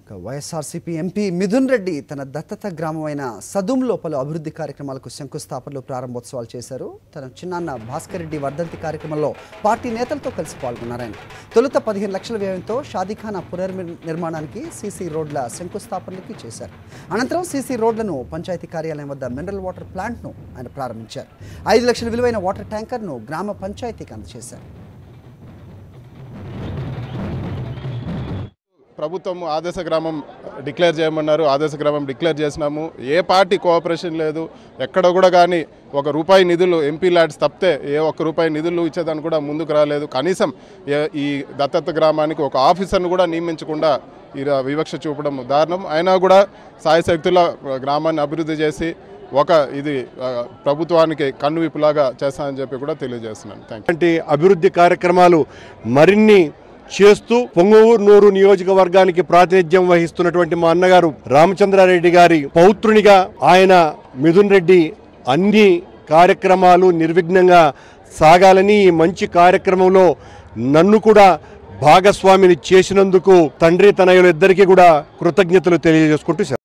ఇక వైఎస్ఆర్సీపీ ఎంపీ మిథున్ రెడ్డి తన దత్తత గ్రామమైన సదుంలో పలు అభివృద్ధి కార్యక్రమాలకు శంకుస్థాపనలు ప్రారంభోత్సవాలు చేశారు తన చిన్నాన్న భాస్కర్ రెడ్డి వర్ధంతి కార్యక్రమంలో పార్టీ నేతలతో కలిసి పాల్గొన్నారు ఆయన తొలుత పదిహేను లక్షల వ్యయంతో షాదీఖానా పునర్నిర్మాణానికి సీసీ రోడ్ల శంకుస్థాపనలకి చేశారు అనంతరం సీసీ రోడ్లను పంచాయతీ కార్యాలయం వద్ద మినరల్ వాటర్ ప్లాంట్ను ఆయన ప్రారంభించారు ఐదు లక్షల విలువైన వాటర్ ట్యాంకర్ను గ్రామ పంచాయతీకి అందజేశారు ప్రభుత్వం ఆదర్శ గ్రామం డిక్లేర్ చేయమన్నారు ఆదర్శ గ్రామం డిక్లేర్ చేసినాము ఏ పార్టీ కోఆపరేషన్ లేదు ఎక్కడ కూడా కానీ ఒక రూపాయి నిధులు ఎంపీ ల్యాడ్స్ తప్పితే ఏ ఒక్క రూపాయి నిధులు ఇచ్చేదాన్ని కూడా ముందుకు రాలేదు కనీసం ఏ- ఈ దత్తత గ్రామానికి ఒక ఆఫీసర్ను కూడా నియమించకుండా ఈ ర- వివక్ష చూపడం దారుణం అయినా కూడా సాయశక్తుల గ్రామాన్ని అభివృద్ధి చేసి ఒక ఇది ఆ, ప్రభుత్వానికి కన్నువిప్పులాగా చేస్తానని చెప్పి కూడా తెలియజేస్తున్నాను థ్యాంక్ వంటి అభివృద్ధి కార్యక్రమాలు మరిన్ని చేస్తూ పొంగూరు నియోజకవర్గానికి ప్రాతినిధ్యం వహిస్తున్నటువంటి మా అన్నగారు రామచంద్రారెడ్డి గారి పౌత్రునిగా ఆయన మిథున్ రెడ్డి అన్ని కార్యక్రమాలు నిర్విఘ్నంగా సాగాలని ఈ మంచి కార్యక్రమంలో నన్ను కూడా భాగస్వామిని చేసినందుకు తండ్రి తనయులు ఇద్దరికీ కూడా కృతజ్ఞతలు తెలియజేసుకుంటూ సెలవు